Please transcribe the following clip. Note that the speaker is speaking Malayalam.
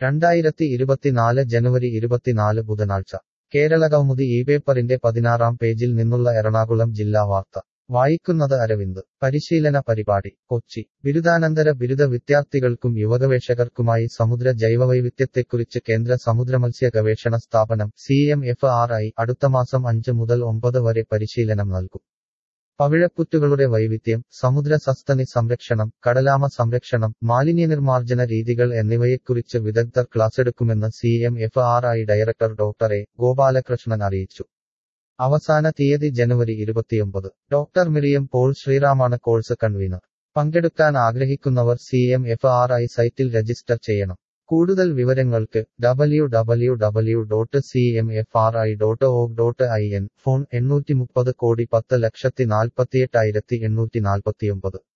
രണ്ടായിരത്തി ഇരുപത്തിനാല് ജനുവരി ഇരുപത്തിനാല് ബുധനാഴ്ച കേരള കൗമുദി ഈ പേപ്പറിന്റെ പതിനാറാം പേജിൽ നിന്നുള്ള എറണാകുളം ജില്ലാ വാർത്ത വായിക്കുന്നത് അരവിന്ദ് പരിശീലന പരിപാടി കൊച്ചി ബിരുദാനന്തര ബിരുദ വിദ്യാർത്ഥികൾക്കും യുവഗവേഷകർക്കുമായി സമുദ്ര ജൈവവൈവിധ്യത്തെക്കുറിച്ച് കേന്ദ്ര സമുദ്രമത്സ്യ ഗവേഷണ സ്ഥാപനം C M F R I അടുത്ത മാസം അഞ്ച് മുതൽ ഒമ്പത് വരെ പരിശീലനം നൽകും പവിഴപ്പുറ്റുകളുടെ വൈവിധ്യം സമുദ്ര സസ്തനി സംരക്ഷണം കടലാമ സംരക്ഷണം മാലിന്യനിർമ്മാർജ്ജന രീതികൾ എന്നിവയെക്കുറിച്ച് വിദഗ്ധർ ക്ലാസെടുക്കുമെന്ന് C M F R I director doctor A Gopalakrishnan അറിയിച്ചു അവസാന തീയതി ജനുവരി ഇരുപത്തിയൊമ്പത് ഡോക്ടർ മിറിയം പോൾ ശ്രീറാമാണ് കോഴ്സ് കൺവീനർ പങ്കെടുക്കാൻ ആഗ്രഹിക്കുന്നവർ C M F R I സൈറ്റിൽ രജിസ്റ്റർ ചെയ്യണം കൂടുതൽ വിവരങ്ങൾക്ക് W W W dot C M F R I dot O dot I N phone എണ്ണൂറ്റി മുപ്പത് കോടി പത്ത് ലക്ഷത്തി നാൽപ്പത്തിയെട്ടായിരത്തി എണ്ണൂറ്റി നാൽപ്പത്തിയൊമ്പത്